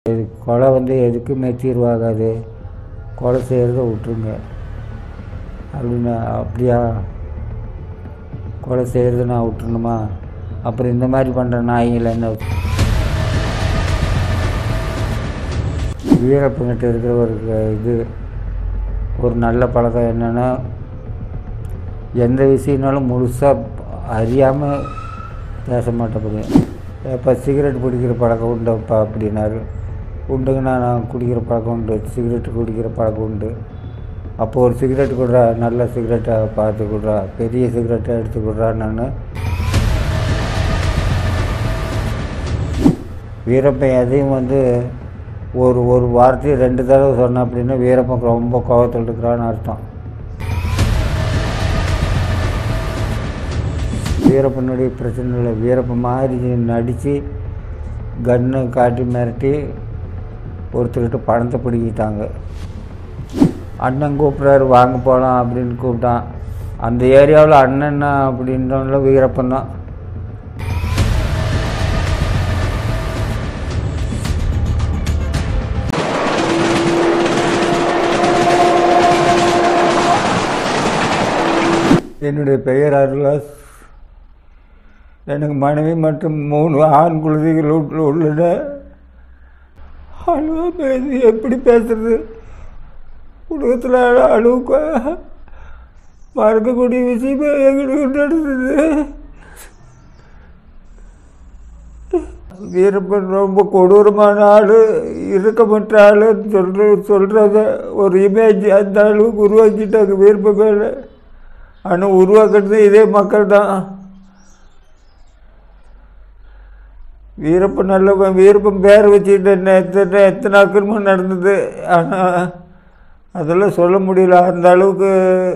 இது கொலை வந்து எதுக்குமே தீர்வாகாது கொலை செய்கிறத விட்ருங்க அப்படின்னு அப்படியா கொலை செய்கிறத நான் விட்டுருணுமா அப்புறம் இந்த மாதிரி பண்ணுற நாய்கள் என்ன வீரப்பங்கிட்ட இருக்கிற ஒரு இது ஒரு நல்ல பழக்கம் என்னென்னா எந்த விஷயம்னாலும் முழுசாக அறியாமல் பேச மாட்டேங்குது இப்போ சிகரெட் பிடிக்கிற பழக்கம் உண்டுப்பா அப்படின்னாரு உண்டுங்கண்ணா நான் குடிக்கிற பழக்கம் உண்டு சிகரெட் குடிக்கிற பழக்கம் உண்டு அப்போ ஒரு சிகரெட் கொடுறா நல்ல சிகரெட்டை பார்த்து கொடுறா பெரிய சிகரெட்டை எடுத்து கொடுறா நான் வீரப்பன் எதையும் வந்து ஒரு ஒரு வார்த்தையை ரெண்டு தடவை சொன்ன அப்படின்னா வீரப்பன் ரொம்ப கோவத்தில் இருக்கிறான்னு அர்த்தம் வீரப்பனுடைய பிரச்சனை இல்லை வீரப்பன் மாதிரி நடித்து கன்னை காட்டி மிரட்டி ஒருத்தர்கிட்ட பணத்தை பிடிக்கிட்டாங்க அண்ணன் கூப்பிட்றாரு வாங்க போகலாம் அப்படின்னு கூப்பிட்டான் அந்த ஏரியாவில் அண்ணன் அப்படின்றவங்கள வீரப்பன் தான் என்னுடைய பெயர் அருளாஸ் எனக்கு மனைவி மற்றும் மூணு ஆண் குழந்தைகள் உள்ள- உள்ளன அழுவ பேசி எப்படி பேசுறது உலகத்தில் அழுவு மறக்கக்கூடிய விஷயமே எங்களுக்கு நடந்தது வீரப்பன் ரொம்ப கொடூரமான ஆள் இறுக்கமற்ற ஆளுன்னு சொல்ற சொல்கிறத ஒரு இமேஜ் அந்த அளவுக்கு உருவாக்கிட்டாங்க வீரப்பன் மேலே ஆனால் உருவாக்குறது இதே மக்கள் தான் வீரப்பன் நல்லவன் வீரப்பன் பேர் வச்சுக்கிட்டு என்ன எத்தனை எத்தனை அக்கிரமம் நடந்தது ஆனால் அதெல்லாம் சொல்ல முடியல அந்த அளவுக்கு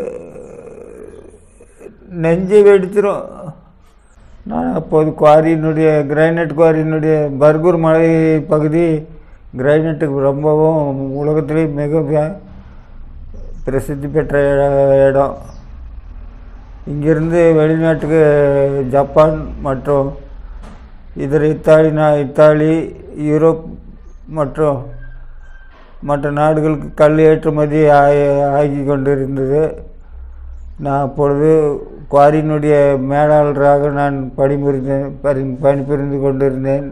நெஞ்சை வெடிச்சிரும் நான் அப்போது குவாரியினுடைய கிரைனட் குவாரியினுடைய பர்கூர் மலை பகுதி கிரைனட்டுக்கு ரொம்பவும் உலகத்திலே மிக பே- பிரசித்தி பெற்ற இட- இடம் இங்கிருந்து வெளிநாட்டுக்கு ஜப்பான் மற்றும் இதர இத்தாலி நா இத்தாலி யூரோப் மற்றும் மற்ற நாடுகளுக்கு கல் ஏற்றுமதி ஆகி- ஆகி கொண்டிருந்தது நான் அப்பொழுது குவாரியினுடைய மேலாளராக நான் பணிபுரிந்தேன் பணி பணிபுரிந்து கொண்டிருந்தேன்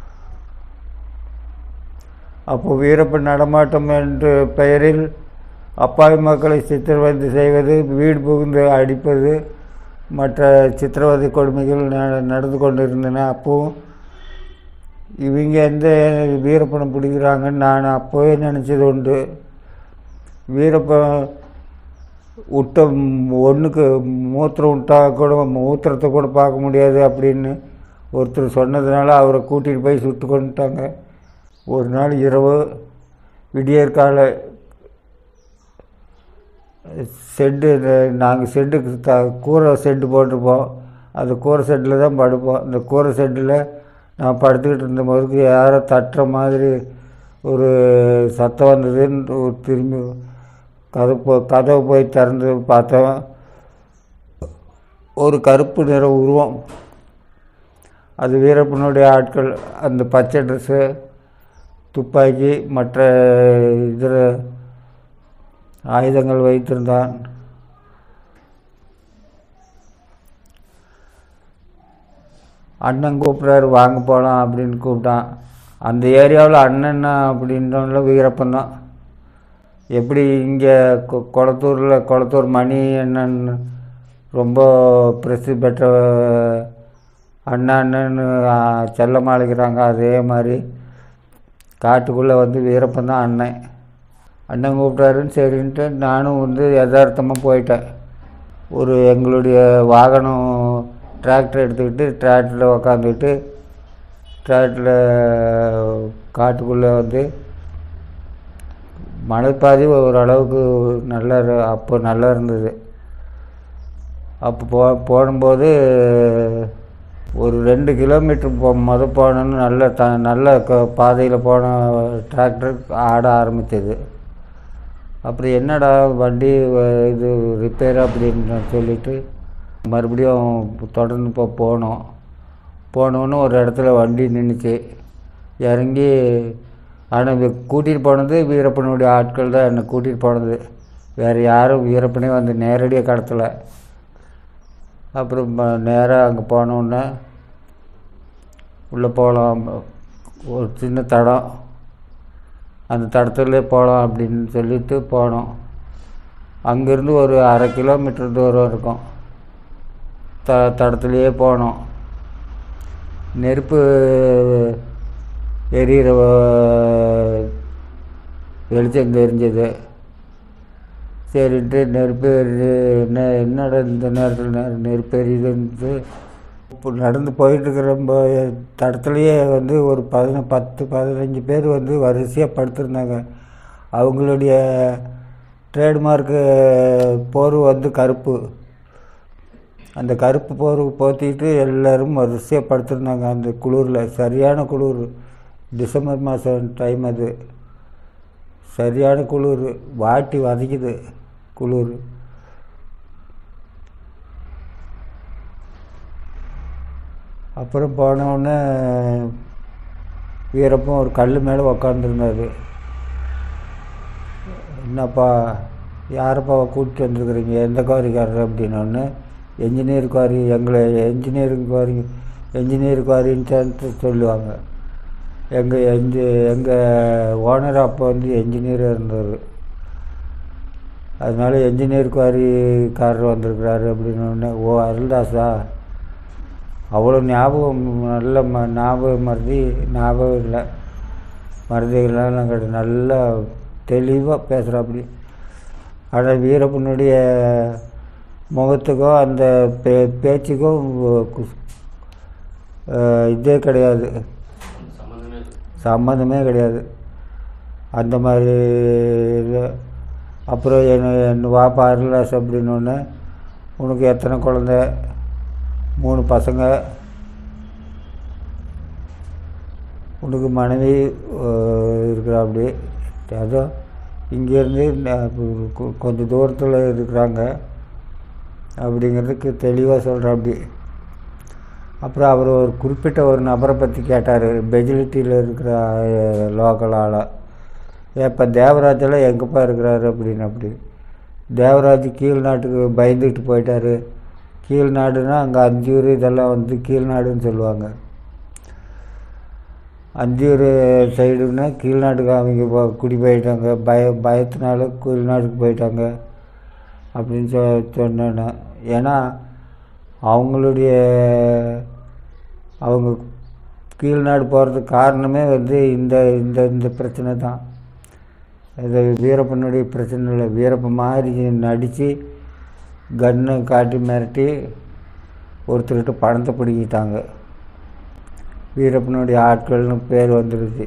அப்போ வீரப்பன் நடமாட்டம் என்ற பெயரில் அப்பாவி மக்களை சித்திரவதை செய்வது வீடு புகுந்து அடிப்பது மற்ற சித்திரவதை கொடுமைகள் ந- நடந்து கொண்டிருந்தன அப்போவும் இவங்க எந்த வீரப்பனை பிடிக்கிறாங்கன்னு நான் அப்போவே நினச்சது உண்டு வீரப்பன் விட்ட ஒன்றுக்கு மூத்திரம் விட்டா கூட மூத்திரத்தை கூட பார்க்க முடியாது அப்படின்னு ஒருத்தர் சொன்னதுனால அவரை கூட்டிகிட்டு போய் சுட்டு கொண்டுட்டாங்க ஒரு நாள் இரவு விடியற்கால செட்டு நாங்கள் செட்டுக்கு த கூரை செட்டு போட்டிருப்போம் அந்த கூரை செட்டில் தான் படுப்போம் அந்த கூரை செட்டில் நான் படுத்துக்கிட்டு இருந்தபோது யாரோ தட்டுற மாதிரி ஒரு சத்தம் வந்ததுன்னு ஒரு திரும்பி கதவு போ- கதவு போய் திறந்து பார்த்தோம் ஒரு கருப்பு நிற உருவம் அது வீரப்பனுடைய ஆட்கள் அந்த பச்சை ட்ரெஸ்ஸு துப்பாக்கி மற்ற இதர ஆயுதங்கள் வைத்திருந்தான் அண்ணன் கூப்பிட்றாரு வாங்க போகலாம் அப்படின்னு கூப்பிட்டான் அந்த ஏரியாவில் அண்ணன் அப்படின்றவங்கள வீரப்பன் தான் எப்படி இங்கே குளத்தூரில் குளத்தூர் மணி அண்ணன் ரொம்ப பிரசித்தி பெற்ற அண்ணா அண்ணன்னு ஆ, செல்லமா அழைக்கிறாங்க அதே மாதிரி காட்டுக்குள்ளே வந்து வீரப்பன் தான் அண்ணன் அண்ணன் கூப்பிட்டாருன்னு சரின்ட்டு நானும் வந்து யதார்த்தமாக போயிட்டேன் ஒரு எங்களுடைய வாகனம் டிராக்டர் எடுத்துக்கிட்டு டிராக்டரில் உக்காந்துக்கிட்டு டிராக்டரில் காட்டுக்குள்ளே வந்து மலைப்பாதி ஓரளவுக்கு நல்லா இரு- அப்போ நல்லா இருந்தது அப்போ போ போடும்போது ஒரு ரெண்டு கிலோமீட்டர் போ முத போனோன்னு நல்ல த நல்ல க பாதையில் போன டிராக்டர் ஆட ஆரம்பித்தது அப்புறம் என்னடா வண்டி வ- இது ரிப்பேர் அப்படின்னு சொல்லிட்டு மறுபடியும் தொடர்ந்து இப்போ போனோம் போனோன்னு ஒரு இடத்துல வண்டி நின்றுச்சு இறங்கி ஆனால் கூட்டிகிட்டு போனது வீரப்பனுடைய ஆட்கள் தான் என்னை கூட்டிகிட்டு போனது வேறு யாரும் வீரப்பனே வந்து நேரடியாக கடத்தலை அப்புறம் நேராக அங்கே போனோன்னே உள்ளே போகலாம் ஒரு சின்ன தடம் அந்த தடத்துலேயே போகலாம் அப்படின்னு சொல்லிட்டு போனோம் அங்கேருந்து ஒரு அரை கிலோமீட்டர் தூரம் இருக்கும் த தடத்துலேயே போனோம் நெருப்பு எரியிற வெளிச்சம் தெரிஞ்சது சரின்ட்டு நெருப்பு எரியுது என்ன என்னடா இந்த நேரத்தில் நெ நெருப்பு எரியுதுன்ட்டு இப்போ நடந்து போயிட்டுருக்கிற தடத்துலையே வந்து ஒரு பதின பத்து பதினஞ்சு பேர் வந்து வரிசையாக படுத்திருந்தாங்க அவங்களுடைய ட்ரேட்மார்க்கு போர்வை வந்து கருப்பு அந்த கருப்பு போர்வை போத்திட்டு எல்லோரும் வரிசையாக படுத்திருந்தாங்க அந்த குளிரில் சரியான குளிர் டிசம்பர் மாதம் டைம் அது சரியான குளிர் வாட்டி வதைக்குது குளிர் அப்புறம் போனவுடனே வீரப்பன் ஒரு கல் மேலே உக்காந்துருந்தார் என்னப்பா யாரப்பா கூப்பிட்டு வந்துருக்குறீங்க எந்த குவாரிக்காரர் அப்படின்னோடனே என்ஜினியர் குவாரி எங்களை என்ஜினியரிங் குவாரி என்ஜினியர் குவாரின்ட்டு சொல்லுவாங்க எங்கள் என்ஜி எங்கள் ஓனர் அப்போ வந்து என்ஜினியராக இருந்தார் அதனால என்ஜினியர் குவாரிக்காரர் வந்திருக்கிறாரு அப்படின்னோடனே ஓ அருள்தாஸா அவ்வளோ ஞாபகம் நல்ல ம ஞாபகம் மருதி ஞாபகம் இல்லை மருதிகள்லாம் கிடையாது நல்லா தெளிவாக பேசுகிறாப்படி ஆனால் வீரப்பனுடைய முகத்துக்கோ அந்த பே பேச்சுக்கோ இதே கிடையாது சம்மந்தமே கிடையாது அந்த மாதிரி அப்புறம் என்ன என் வாப்பா அருளாஸ் அப்படின்னோடனே உனக்கு எத்தனை குழந்த மூணு பசங்க உனக்கு மனைவி இருக்கிறா அப்படி அதோ இங்கேருந்து கொஞ்சம் தூரத்தில் இருக்கிறாங்க அப்படிங்கிறதுக்கு தெளிவாக சொல்கிறேன் அப்படி அப்புறம் அவர் ஒரு குறிப்பிட்ட ஒரு நபரை பற்றி கேட்டார் பெஜிலிட்டியில் இருக்கிற லோக்கல் ஆளை இப்போ தேவராஜெல்லாம் எங்கேப்பா இருக்கிறாரு அப்படின்னு அப்படி தேவராஜ் கீழ் நாட்டுக்கு பயந்துட்டு போயிட்டார் கீழ் நாடுனா அங்கே அந்தியூர் இதெல்லாம் வந்து கீழ் நாடுன்னு சொல்லுவாங்க அந்தியூர் சைடுன்னா கீழ்நாட்டுக்கு அவங்க போ குடி போயிட்டாங்க பய பயத்தினால கீழ்நாட்டுக்கு போயிட்டாங்க அப்படின்னு சொ சொன்னேன் ஏன்னா அவங்களுடைய அவங்க கீழ்நாடு போகிறதுக்கு காரணமே வந்து இந்த இந்த இந்த பிரச்சனை தான் இது வீரப்பனுடைய பிரச்சனை இல்லை வீரப்பன் மாதிரி நடித்து கன்னை காட்டி மிரட்டி ஒருத்தர்கிட்ட பணத்தை பிடிக்கிட்டாங்க வீரப்பனுடைய ஆட்கள்னு பேர் வந்துடுச்சு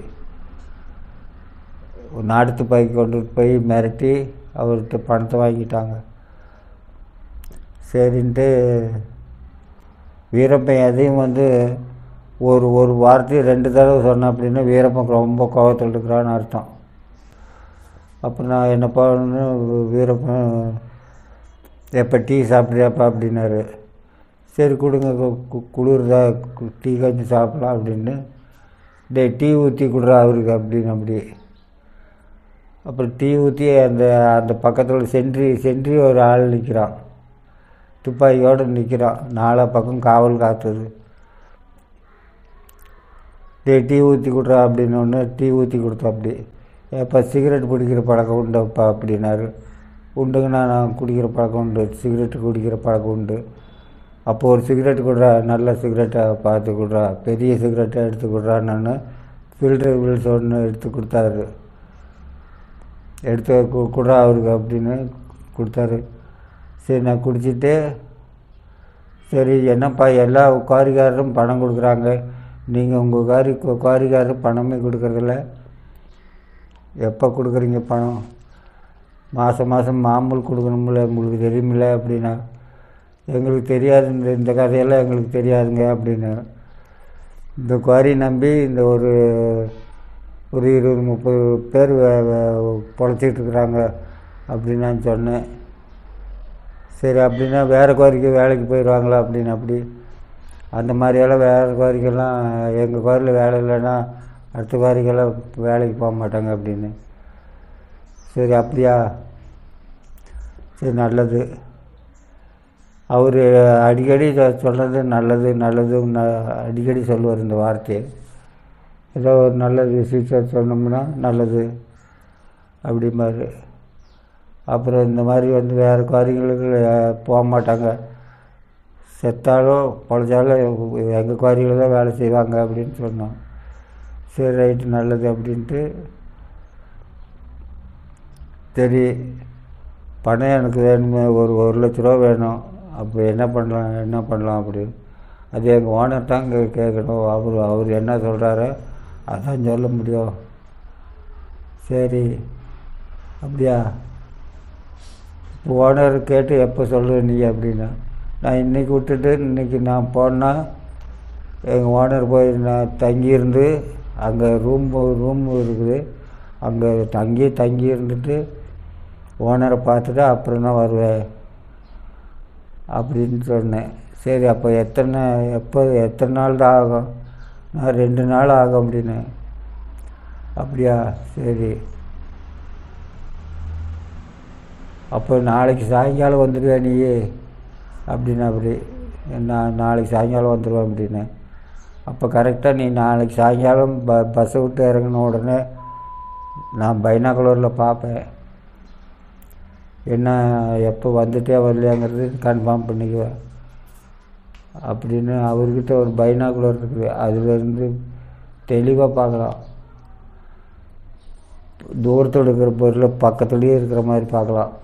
நாட்டு பைக்கு கொண்டு போய் மிரட்டி அவர்கிட்ட பணத்தை வாங்கிட்டாங்க சரின்ட்டு வீரப்பன் எதையும் வந்து ஒரு ஒரு வார்த்தையை ரெண்டு தடவை சொன்னேன் அப்படின்னா வீரப்பன் ரொம்ப கோபத்தில் இருக்கிறான்னு அர்த்தம் அப்போ நான் என்ன பண்ணு வீரப்பன் எப்போ டீ சாப்பிட்றியாப்பா அப்படின்னாரு சரி கொடுங்க குளிர்தா டீ கொஞ்சம் சாப்பிட்லாம் அப்படின்னு டே டீ ஊற்றி கொடுறா அவருக்கு அப்படின்னு அப்படி அப்புறம் டீ ஊற்றி அந்த அந்த பக்கத்தில் சென்ட்ரி சென்ட்ரி ஒரு ஆள் நிற்கிறான் துப்பாக்கியோடு நிற்கிறான் நாலா பக்கம் காவல் காத்துது டே டீ ஊற்றி கொடுறா அப்படின்னு ஒன்று டீ ஊற்றி கொடுத்தா அப்படி எப்போ சிகரெட் பிடிக்கிற பழக்கம் உண்டுப்பா அப்படின்னாரு உண்டுங்கண்ணா நான் குடிக்கிற பழக்கம் உண்டு சிகரெட்டு குடிக்கிற பழக்கம் உண்டு அப்போ ஒரு சிகரெட் கொடுறா நல்ல சிகரெட்டை பார்த்து கொடுறா பெரிய சிகரெட்டை எடுத்து கொடுறா நான் ஃபில்டர் வில்ஸ் ஒன்று எடுத்து கொடுத்தாரு எடுத்து கு கொடுறா அவருக்கு அப்படின்னு கொடுத்தாரு சரி நான் குடிச்சிட்டு சரி என்னப்பா எல்லா குவாரிக்காரரும் பணம் கொடுக்குறாங்க நீங்கள் உங்கள் குவாரி குவாரிக்காரர் பணமே கொடுக்குறதில்ல எப்போ கொடுக்குறீங்க பணம் மாதம் மாதம் மாமூல் கொடுக்கணும்ல உங்களுக்கு தெரியுமில்ல அப்படின்னா எங்களுக்கு தெரியாது இந்த இந்த கதையெல்லாம் எங்களுக்கு தெரியாதுங்க அப்படின்னு இந்த குவாரி நம்பி இந்த ஒரு ஒரு இருபது முப்பது பேர் பொழைச்சிட்டு இருக்கிறாங்க அப்படின்னு நான் சொன்னேன் சரி அப்படின்னா வேறு குவாரிக்கு வேலைக்கு போயிடுவாங்களா அப்படின்னு அப்படி அந்த மாதிரியெல்லாம் வேறு குவாரிக்கெல்லாம் எங்கள் குவாரியில் வேலை இல்லைன்னா அடுத்த குவாரிக்கெல்லாம் வேலைக்கு போக மாட்டாங்க அப்படின்னு சரி அப்படியா சரி நல்லது அவர் அடிக்கடி சொ- சொல்றது நல்லது நல்லது அடிக்கடி சொல்லுவார் இந்த வார்த்தையை ஏதோ ஒரு நல்ல விஷயத்த சொன்னோம்னா நல்லது அப்படிம்பாரு அப்புறம் இந்த மாதிரி வந்து வேறு குவாரிங்களுக்கு அஹ், போக மாட்டாங்க செத்தாலும் பொழைச்சாலும் எங்கள் குவாரியில் தான் வேலை செய்வாங்க அப்படின்னு சொன்னோம் சரி ரைட்டு நல்லது அப்படின்ட்டு சரி பணம் எனக்கு வேணுமே ஒரு ஒரு லட்ச ரூபா வேணும் அப்போ என்ன பண்ணலாம் என்ன பண்ணலாம் அப்படின்னு அது எங்கள் ஓனர் தான் கே கேட்கணும் அவர் அவர் என்ன சொல்கிறாரோ அதான் சொல்ல முடியும் சரி அப்படியா இப்போ ஓனர் கேட்டு எப்போ சொல்லுவ நீ அப்படின்னா நான் இன்றைக்கி விட்டுட்டு இன்றைக்கி நான் போனால் எங்கள் ஓனர் போய் நான் தங்கியிருந்து அங்கே ரூம் ரூம் இருக்குது அங்கே தங்கி தங்கி இருந்துட்டு ஓனரை பார்த்துட்டு அப்புறம் தான் வருவேன் அப்படின்னு சொன்னேன் சரி அப்போ எத்தனை எப்போ எத்தனை நாள் தான் ஆகும் நான் ரெண்டு நாள் ஆகும் அப்படின்னு அப்படியா சரி அப்போ நாளைக்கு சாயங்காலம் வந்துடுவே நீ அப்படின்னு அப்படி நான் நாளைக்கு சாயங்காலம் வந்துடுவேன் அப்படின்னு அப்போ கரெக்டாக நீ நாளைக்கு சாயங்காலம் ப பஸ்ஸை விட்டு இறங்கின உடனே நான் பைனாகுலரில் பார்ப்பேன் என்ன எப்போ வந்துட்டே வரலையாங்கிறது கன்ஃபார்ம் பண்ணிக்குவேன் அப்படின்னு அவர்கிட்ட ஒரு பைனாகுலர் இருக்குது அதுலேருந்து தெளிவாக பார்க்கலாம் தூரத்தில் இருக்கிற பொருளை பக்கத்துலேயே இருக்கிற மாதிரி பார்க்கலாம்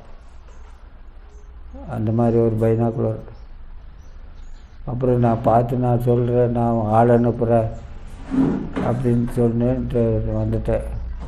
அந்த மாதிரி ஒரு பைனாகுலர் அப்புறம் நான் பார்த்து நான் சொல்கிறேன் நான் ஆள் அனுப்புகிறேன் அப்படின்னு சொன்னேன்ட்டு வந்துட்டேன்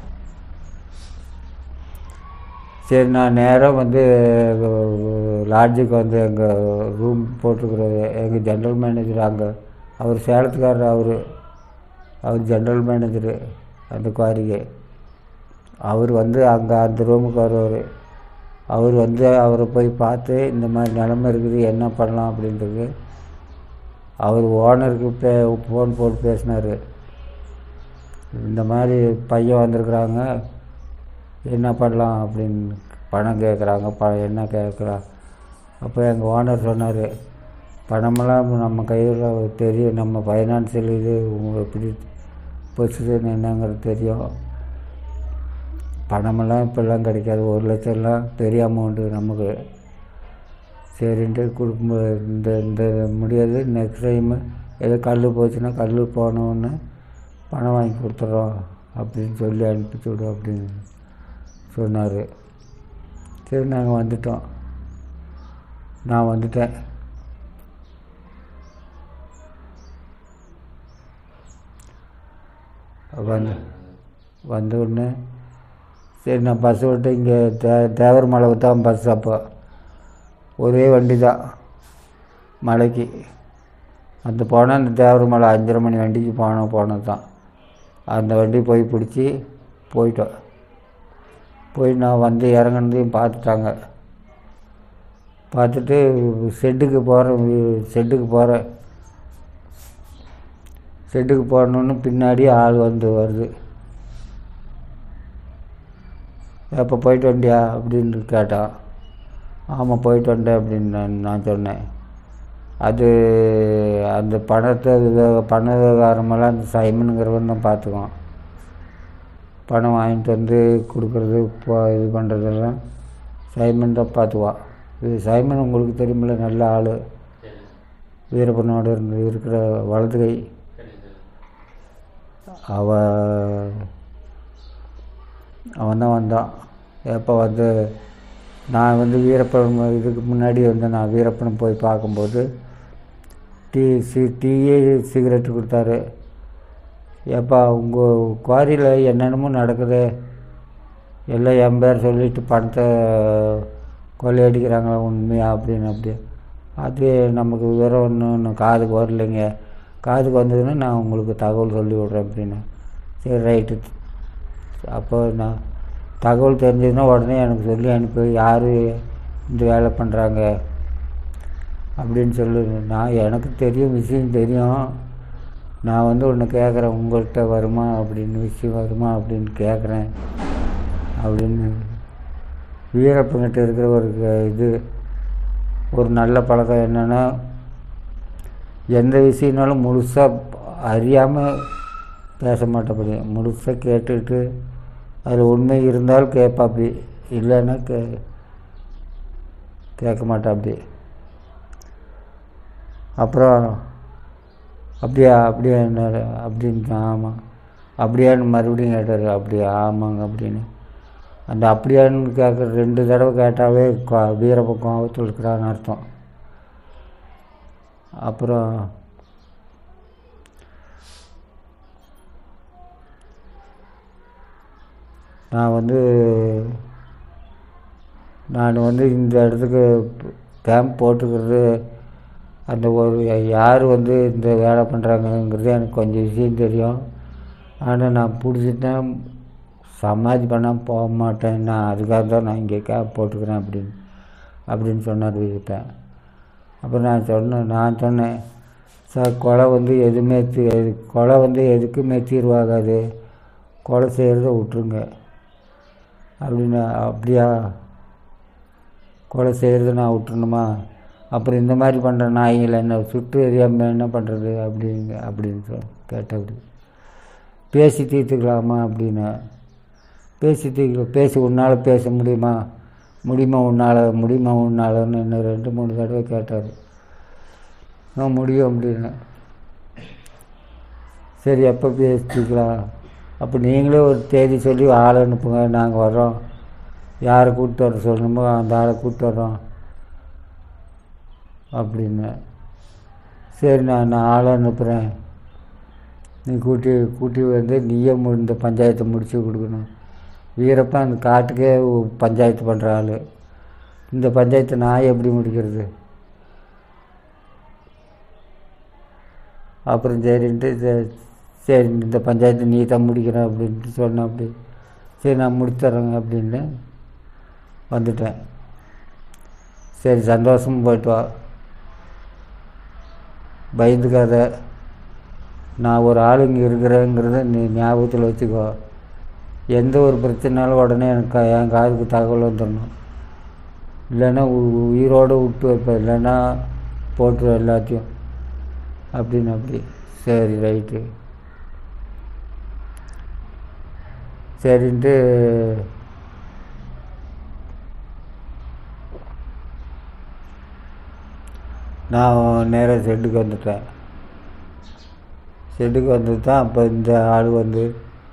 சரி நான் நேராக வந்து லாட்ஜுக்கு வந்து எங்கள் ரூம் போட்டிருக்கிற எங்கள் ஜென்ரல் மேனேஜர் அங்கே அவர் சேலத்துக்காரர் அவர் அவர் ஜென்ரல் மேனேஜரு அந்த குவாரிக்கு அவர் வந்து அங்கே அந்த ரூமுக்கு வருவார் அவர் வந்து அவரை போய் பார்த்து இந்த மாதிரி நிலமை இருக்குது என்ன பண்ணலாம் அப்படின்றது அவர் ஓனருக்கு பே ஃபோன் போட்டு பேசினார் இந்த மாதிரி பையன் வந்திருக்குறாங்க என்ன பண்ணலாம் அப்படின்னு பணம் கேட்குறாங்க ப என்ன கேட்குறா அப்போ எங்கள் ஓனர் சொன்னார் பணமெல்லாம் நம்ம கையில் தெரியும் நம்ம ஃபைனான்சியல் இது உங்க எப்படி பொசிஷன் என்னங்கிறது தெரியும் பணமெல்லாம் இப்போல்லாம் கிடைக்காது ஒரு லட்சம்லாம் பெரிய அமௌண்ட்டு நமக்கு சரின்ட்டு கொடுக்கும் இந்த இந்த முடியாது நெக்ஸ்ட் டைமு ஏதோ கல் போச்சுன்னா கல் போனோன்னு பணம் வாங்கி கொடுத்துட்றோம் அப்படின்னு சொல்லி அனுப்பிச்சி விடு அப்படின்னு சொன்னார் சரி நாங்கள் வந்துட்டோம் நான் வந்துட்டேன் வந்து வந்த உடனே சரி நான் பஸ் விட்டு இங்கே தே தேவர் மலைக்கு தான் பஸ் அப்போ ஒரே வண்டி தான் மலைக்கு அந்த போனால் அந்த தேவர் மலை அஞ்சரை மணி வண்டிக்கு போனோம் போனது தான் அந்த வண்டி போய் பிடிச்சி போயிட்டோம் போய் நான் வந்து இறங்குனதையும் பார்த்துட்டாங்க பார்த்துட்டு ஷெட்டுக்கு போகிறேன் ஷெட்டுக்கு போகிறேன் ஷெட்டுக்கு போகணுன்னு பின்னாடி ஆள் வந்து வருது எப்போ போயிட்டு வண்டியா அப்படின்னு கேட்டான் ஆமாம் போயிட்டு வந்தேன் அப்படின்னு நான் நான் சொன்னேன் அது அந்த பணத்தை விவ- பண விவகாரமெல்லாம் அந்த சைமனுங்கிறவன் தான் பார்த்துக்குவான் பணம் வாங்கிட்டு வந்து கொடுக்குறது இப்போ இது பண்ணுறதெல்லாம் சைமன் தான் பார்த்துக்குவான் இது சைமன் உங்களுக்கு தெரியுமில்ல நல்ல ஆள் வீரப்பனோட இருந்து இருக்கிற வலது கை அவ அவன் தான் வந்தான் எப்போ வந்து நான் வந்து வீரப்பன் இதுக்கு முன்னாடி வந்து நான் வீரப்பனை போய் பார்க்கும்போது டீ சி டீயே சிகரெட்டு கொடுத்தாரு ஏப்பா உங்கள் குவாரியில் என்னென்னமோ நடக்குது எல்லாம் என் பேர் சொல்லிட்டு பணத்தை கொள்ளையடிக்கிறாங்களா உண்மையா அப்படின்னு அப்படி அது நமக்கு விவரம் ஒன்றும் காதுக்கு வரலைங்க காதுக்கு வந்ததுன்னா நான் உங்களுக்கு தகவல் சொல்லி விட்றேன் அப்படின்னு சரி ரைட்டு அப்போ நான் தகவல் தெரிஞ்சதுன்னா உடனே எனக்கு சொல்லி அனுப்பி யார் இந்த வேலை பண்ணுறாங்க அப்படின்னு சொல்லு நான் எனக்கு தெரியும் விஷயம் தெரியும் நான் வந்து ஒன்று கேட்குறேன் உங்கள்கிட்ட வருமா அப்படின்னு விஷயம் வருமா அப்படின்னு கேட்குறேன் அப்படின்னு வீரப்பங்கிட்ட இருக்கிற ஒரு க- இது ஒரு நல்ல பழக்கம் என்னென்னா எந்த விஷயம்னாலும் முழுசாக அறியாமல் பேச மாட்டேப்படி முழுசாக கேட்டுட்டு அதில் உண்மை இருந்தால் கேட்பாப்படி இல்லைன்னா கே கேட்க மாட்டாப்படி அப்புறம் அப்படியா அப்படியா என்ன அப்படின்னு ஆமாம் அப்படியான்னு மறுபடியும் கேட்டார் அப்படியா ஆமாங்க அப்படின்னு அந்த அப்படியான்னு கேட்குற ரெண்டு தடவை கேட்டாவே கோ- வீரப்ப கோபத்தில் இருக்கிறான்னு அர்த்தம் அப்புறம் நான் வந்து நான் வந்து இந்த இடத்துக்கு கேம்ப் போட்டுக்கிறது அந்த ஒரு யார் வந்து இந்த வேலை பண்ணுறாங்கங்கிறது எனக்கு கொஞ்சம் விஷயம் தெரியும் ஆனால் நான் பிடிச்சிட்டேன் சமாதி பண்ணால் போக மாட்டேன் நான் அதுக்காக தான் நான் இங்கே கேப் போட்டுக்கிறேன் அப்படின்னு அப்படின்னு சொன்னார் வீட்டை அப்போ நான் சொன்னேன் நான் சொன்னேன் சார் கொலை வந்து எதுவுமே தீ எது- கொலை வந்து எதுக்குமே தீர்வாகாது கொலை செய்கிறத விட்ருங்க அப்படின்னு அப்படியா கொலை செய்கிறத நான் விட்டுணுமா அப்புறம் இந்த மாதிரி பண்ணுற நாய்களை என்ன சுட்டு எரியாமல் என்ன பண்ணுறது அப்படிங்க அப்படின்னு சொ கேட்டபடி பேசி தீர்த்துக்கலாமா அப்படின்னு பேசி தீர்க்க பேசி உன்னால் பேச முடியுமா முடியுமா உன்னால் முடியுமா உன்னாலன்னு இன்னும் ரெண்டு மூணு தடவை கேட்டார் ஆ முடியும் அப்படின்னு சரி எப்போ பேசிக்கலாம் அப்போ நீங்களே ஒரு தேதி சொல்லி ஆளை அனுப்புங்க நாங்கள் வர்றோம் யாரை கூப்பிட்டு வர சொல்லணுமோ அந்த ஆளை கூப்பிட்டு வர்றோம் அப்படின்னு சரி நான் நான் ஆளை அனுப்புகிறேன் நீ கூட்டி கூட்டி வந்து நீயே மு- இந்த பஞ்சாயத்தை முடிச்சு கொடுக்கணும் வீரப்பன் அந்த காட்டுக்கே உ- பஞ்சாயத்து பண்ணுற ஆள் இந்த பஞ்சாயத்தை நான் எப்படி முடிக்கிறது அப்புறம் சரின்ட்டு சே- சரி இந்த பஞ்சாயத்து நீ தான் முடிக்கிறேன் அப்படின்ட்டு சொன்னேன் அப்படி சரி நான் முடிச்சிட்றேங்க அப்படின்னு வந்துட்டேன் சரி சந்தோஷமும் போயிட்டு வா பயந்துக்காத நான் ஒரு ஆள் இங்கே இருக்கிறேங்கிறத நீ ஞாபகத்தில் வச்சுக்கோ எந்த ஒரு பிரச்சனைனாலும் உடனே எனக்கு கா- என் காதுக்கு தகவல் வந்துடணும் இல்லைன்னா உ- உயிரோடு விட்டு வைப்பேன் இல்லைன்னா போட்டுருவேன் எல்லாத்தையும் அப்படின்னு அப்படி சரி ரைட்டு சரின்ட்டு நான் நேராக ஷெட்டுக்கு வந்துட்டேன் ஷெட்டுக்கு வந்து தான் அப்போ இந்த ஆள் வந்து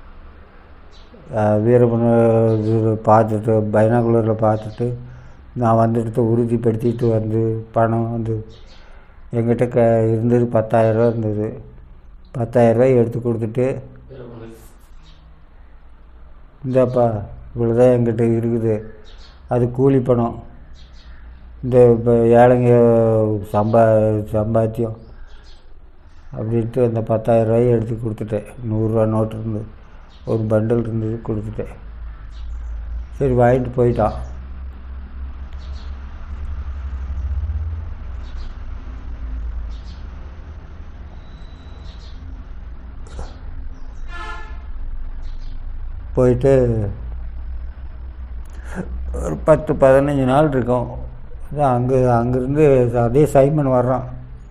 அஹ், வீரப்பன இது பார்த்துட்டு பைனாகுலரில் பார்த்துட்டு நான் வந்துட்டு உறுதிப்படுத்திட்டு வந்து பணம் வந்து என்கிட்ட க இருந்தது பத்தாயிரரூவா இருந்தது பத்தாயிரரூவாய் எடுத்து கொடுத்துட்டு இந்தாப்பா இவ்வளோதான் என்கிட்ட இருக்குது அது கூலி பணம் இந்த இப்போ ஏழைங்க சம்பா சம்பாத்தியம் அப்படின்ட்டு அந்த பத்தாயிரரூவாயை எடுத்து கொடுத்துட்டேன் நூறுரூவா நோட்டு இருந்தது ஒரு பண்டல் இருந்தது கொடுத்துட்டேன் சரி வாங்கிட்டு போயிட்டான் போயிட்டு ஒரு பத்து பதினஞ்சு நாள் இருக்கும் அதான் அங்கே அங்கேருந்து அதே சைமன் வர்றான்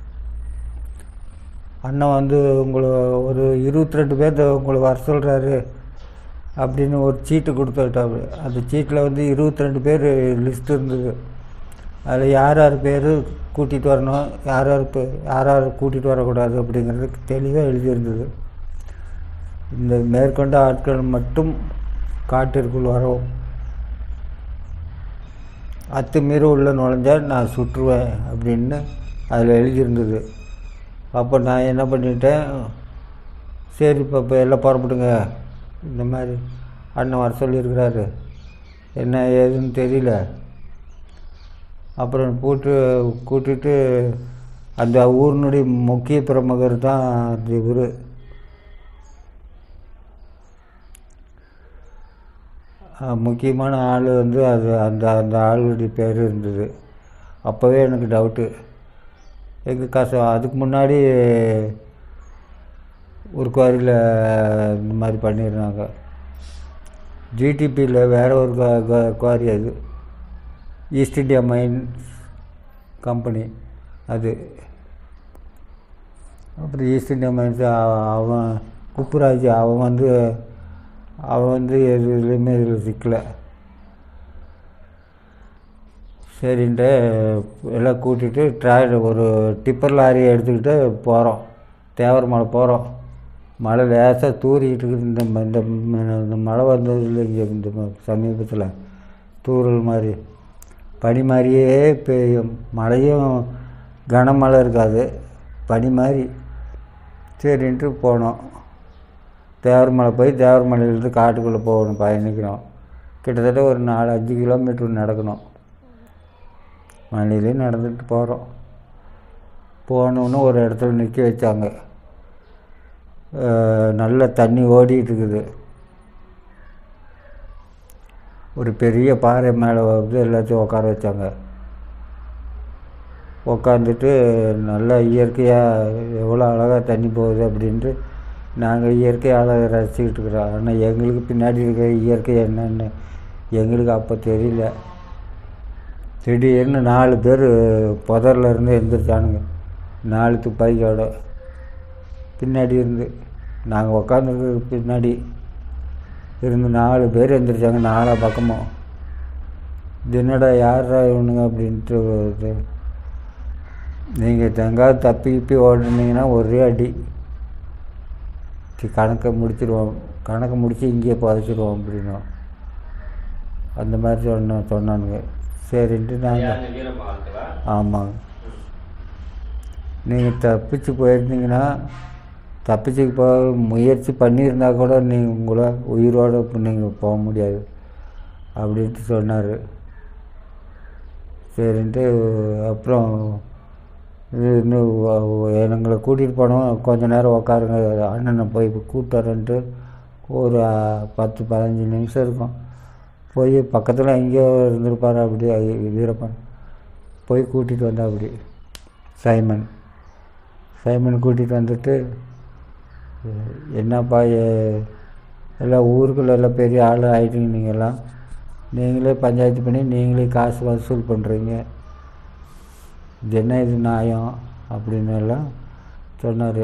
அண்ணன் வந்து உங்களை ஒரு இருபத்தி ரெண்டு பேர்த்த உங்களை வர சொல்கிறாரு அப்படின்னு ஒரு சீட்டு கொடுத்துட்டாரு அந்த சீட்டில் வந்து இருபத்தி ரெண்டு பேர் லிஸ்ட் இருந்தது அதில் யார் யார் பேர் கூட்டிகிட்டு வரணும் யார் யார் பே யார் யார் கூட்டிகிட்டு வரக்கூடாது அப்படிங்கிறது தெளிவாக எழுதியிருந்தது இந்த மேற்கொண்ட ஆட்கள் மட்டும் காட்டிற்குள் வரவும் அத்துமீறி உள்ள நுழைஞ்சா நான் சுற்றுவேன் அப்படின்னு அதில் எழுதியிருந்தது அப்போ நான் என்ன பண்ணிட்டேன் சரி இப்போ இப்போ எல்லாம் புறப்படுங்க இந்த மாதிரி அண்ணன் வர சொல்லியிருக்கிறாரு என்ன ஏதுன்னு தெரியல அப்புறம் போட்டு கூட்டிட்டு அந்த ஊரினுடைய முக்கிய பிரமுகர் தான் அந்த இவர் முக்கியமான ஆள் வந்து அது அந்த அந்த ஆளுடைய பேர் இருந்தது அப்போவே எனக்கு டவுட்டு எங்கள் கச அதுக்கு முன்னாடி ஒரு குவாரியில் இந்த மாதிரி பண்ணிடுறாங்க ஜிடிபியில் வேற ஒரு கு- கு- குவாரி அது ஈஸ்ட் இந்தியா மைன்ஸ் கம்பெனி அது அப்புறம் ஈஸ்ட் இந்தியா மைன்ஸ் அவன் குப்புராஜ் அவன் வந்து அவன் வந்து எதுலேயுமே இதில் சிக்கலை சரின்ட்டு எல்லாம் கூட்டிகிட்டு ட்ராக்டர் ஒரு டிப்பர் லாரியை எடுத்துக்கிட்டு போகிறோம் தேவரமலை போகிறோம் மழை லேசாக தூறிக்கிட்டு இருக்குது இந்த ம- இந்த ம- இந்த மழை வந்தது இல்லை இங்கே இந்த சமீபத்தில் தூறல் மாதிரி பனி மாதிரியே பெய்யும் மழையும் கனமழை இருக்காது பனி மாதிரி சரின்ட்டு போனோம் தேவரமலை போய் தேவரமலையிலேருந்து காட்டுக்குள்ளே போகணும் பயணிக்கணும் கிட்டத்தட்ட ஒரு நாலு அஞ்சு கிலோமீட்டர் நடக்கணும் மழையிலே நடந்துட்டு போகிறோம் போனோன்னு ஒரு இடத்துல நிற்க வச்சாங்க அஹ் நல்ல தண்ணி ஓடிட்டு இருக்குது ஒரு பெரிய பாறை மேலே வந்து எல்லாத்தையும் உட்கார வச்சாங்க உட்காந்துட்டு நல்லா இயற்கையாக எவ்வளோ அழகாக தண்ணி போகுது அப்படின்ட்டு நாங்கள் இயற்கை அழகை ரசிச்சுக்கிட்டு இருக்கிறோம் ஆனால் எங்களுக்கு பின்னாடி இருக்கிற இயற்கை என்னன்னு எங்களுக்கு அப்போ தெரியல திடீர்னு நாலு பேர் புதர்ல இருந்து எழுந்திரிச்சானுங்க நாலு துப்பாக்கியோட பின்னாடி இருந்து நாங்கள் உக்காந்துருக்க பின்னாடி இருந்து நாலு பேர் எழுந்திரிச்சாங்க நாலா பக்கமும் இது என்னடா யாரா இவனுங்க அப்படின்ட்டு இது நீங்கள் எங்காவது தப்பி கிப்பி ஓடுனீங்கன்னா ஒரே அடி சி, கணக்கை முடிச்சிடுவோம் கணக்கை முடித்து இங்கேயே புதைச்சிடுவோம் அப்படின்னோம் அந்த மாதிரி சொன்ன சொன்னானுங்க சரின்ட்டு நாங்கள் யாருங்க வீரப்பா ஆட்களா ஆமாங்க நீங்கள் தப்பிச்சு போயிருந்தீங்கன்னா தப்பிச்சு போக முயற்சி பண்ணியிருந்தா கூட நீங்கள் உங்களை உயிரோடு நீங்கள் போக முடியாது அப்படின்ட்டு சொன்னார் சரின்ட்டு அப்புறம் இது இன்னும் வ- வ- எங்களை கூட்டிகிட்டு போனோம் கொஞ்ச நேரம் உக்காருங்க அண்ணனை போய் கூப்பிட்டு வரேன்ட்டு ஒரு ஆ, பத்து பதினஞ்சு நிமிஷம் இருக்கும் போய் பக்கத்தில் எங்கேயோ இருந்திருப்பார் அப்படி ஐ- வீரப்பன் போய் கூட்டிகிட்டு வந்தா அப்படி சைமன் சைமன் கூட்டிகிட்டு வந்துட்டு "எ- என்னப்பா எ- எல்லாம் ஊருக்குள்ள எல்லாம் பெரிய ஆள் ஆகிட்டீங்க நீங்கள்லாம் நீங்களே பஞ்சாயத்து பண்ணி நீங்களே காசு வசூல் பண்ணுறீங்க இது என்ன இது நியாயம் அப்படின்னு எல்லாம் சொன்னார்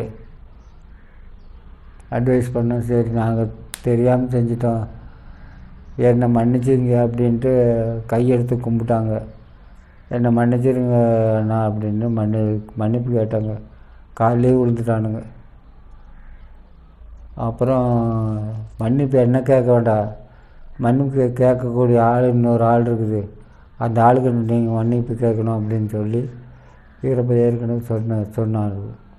அட்வைஸ் பண்ணோம் சரி நாங்கள் தெரியாமல் செஞ்சிட்டோம் என்னை மன்னிச்சிருங்க அப்படின்ட்டு கையெடுத்து கும்பிட்டாங்க என்னை மன்னிச்சிருங்க நான் அப்படின்னு மன்னி மன்னிப்பு கேட்டாங்க காலையிலே விழுந்துட்டானுங்க அப்புறம் மன்னிப்பு என்ன கேட்க வேண்டாம் மன்னிப்பு கே- கேட்கக்கூடிய ஆள் இன்னொரு ஆள் இருக்குது அந்த ஆளுக்கு நீங்கள் மன்னிப்பு கேட்கணும் அப்படின்னு சொல்லி வீரப்ப ஏற்கனவே சொன்ன சொன்னார்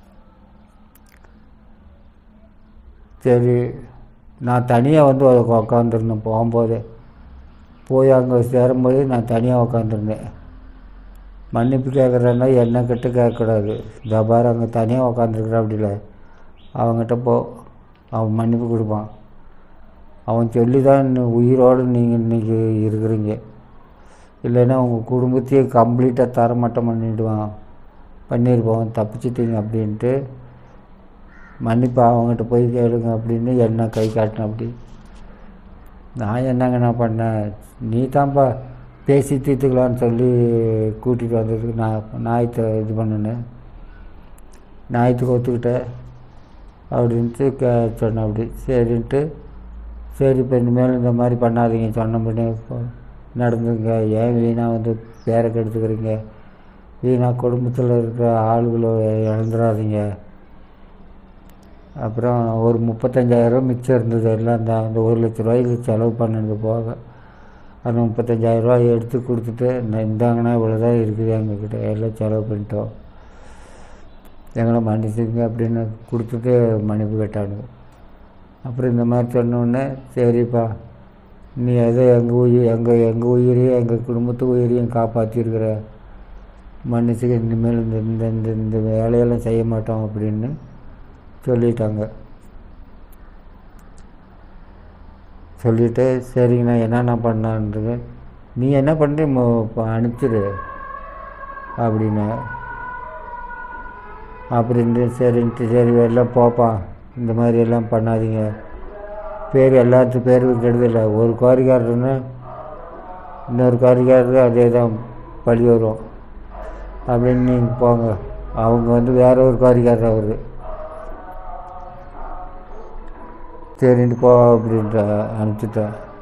சரி நான் தனியாக வந்து உக்காந்துருந்தேன் போகும்போது போய் அங்கே சேரும்போது நான் தனியாக உக்காந்துருந்தேன் மன்னிப்பு கேட்குறேன்னா என்ன கிட்ட கேட்கக்கூடாது இந்த பாரு அங்கே தனியாக உக்காந்துருக்குற அப்படி இல்லை அவங்ககிட்ட போ அவன் மன்னிப்பு கொடுப்பான் அவன் சொல்லி தான் இன்னும் உயிரோடு நீங்கள் இன்றைக்கி இருக்கிறீங்க இல்லைன்னா உங்கள் குடும்பத்தையே கம்ப்ளீட்டாக தரமட்டம் பண்ணிடுவான் பண்ணியிருப்பான் தப்பிச்சிட்டீங்க அப்படின்ட்டு மன்னிப்பு அவங்ககிட்ட போய் கேளுங்க அப்படின்னு என்ன கை காட்டினேன் அப்படி நான் என்னங்க நான் பண்ணேன் நீ தான்ப்பா பேசி தீர்த்துக்கலான்னு சொல்லி கூட்டிகிட்டு வந்ததுக்கு நான் நாயத்தை இது பண்ணினேன் நாயத்துக்கு ஒத்துக்கிட்டேன் அப்படின்ட்டு கே சொன்னேன் அப்படி சரின்ட்டு சரி இப்போ இனிமேல் இந்த மாதிரி பண்ணாதீங்க சொன்னபடி நடந்துங்க ஏன் வீணாக வந்து பேரை கெடுத்துக்கிறீங்க வீணாக குடும்பத்தில் இருக்கிற ஆளுகளை இழந்துடாதீங்க அப்புறம் ஒரு முப்பத்தஞ்சாயிரம் மிச்சம் இருந்தது எல்லாம் அந்த அந்த ஒரு லட்ச ரூபாய்க்கு செலவு பண்ணது போக அந்த முப்பத்தஞ்சாயிரரூவா எடுத்து கொடுத்துட்டு "இந்த- இந்தாங்கண்ணா இவ்வளோ தான் இருக்குது எங்ககிட்ட எல்லாம் செலவு பண்ணிட்டோம் எங்களை மன்னிச்சுங்க அப்படின்னு கொடுத்துட்டு மன்னிப்பு கேட்டானுங்க அப்புறம் இந்த மாதிரி சொன்னோடனே சரிப்பா நீ எதோ எங்கள் உயிர் எங்கள் எங்கள் உயிரையும் எங்கள் குடும்பத்து உயிரையும் காப்பாற்றிருக்கிற மன்னிச்சுக்க இனிமேல் இந்த இந்த இந்த இந்த வேலையெல்லாம் செய்ய மாட்டோம் அப்படின்னு சொல்லிட்டாங்க சொல்லிவிட்டு சரிங்கண்ணா என்னென்ன பண்ணான்றது நீ என்ன பண்ணி அனுப்பிச்சிடு அப்படின்னு அப்படின்ட்டு சரின்ட்டு சரி வெளில போப்பா இந்த மாதிரி எல்லாம் பண்ணாதீங்க பேர் எல்லாத்து பேருக்கும் கெடுதல ஒரு குவாரிக்காரருன்னா இன்னொரு குவாரிக்காரரு அதே தான் பழி வரும் அப்படின்னு நீங்கள் போங்க அவங்க வந்து வேற ஒரு குவாரிக்காரர் அவர் சரின்ட்டு போ அப்படின்ட்டு அனுப்பிச்சிட்டேன்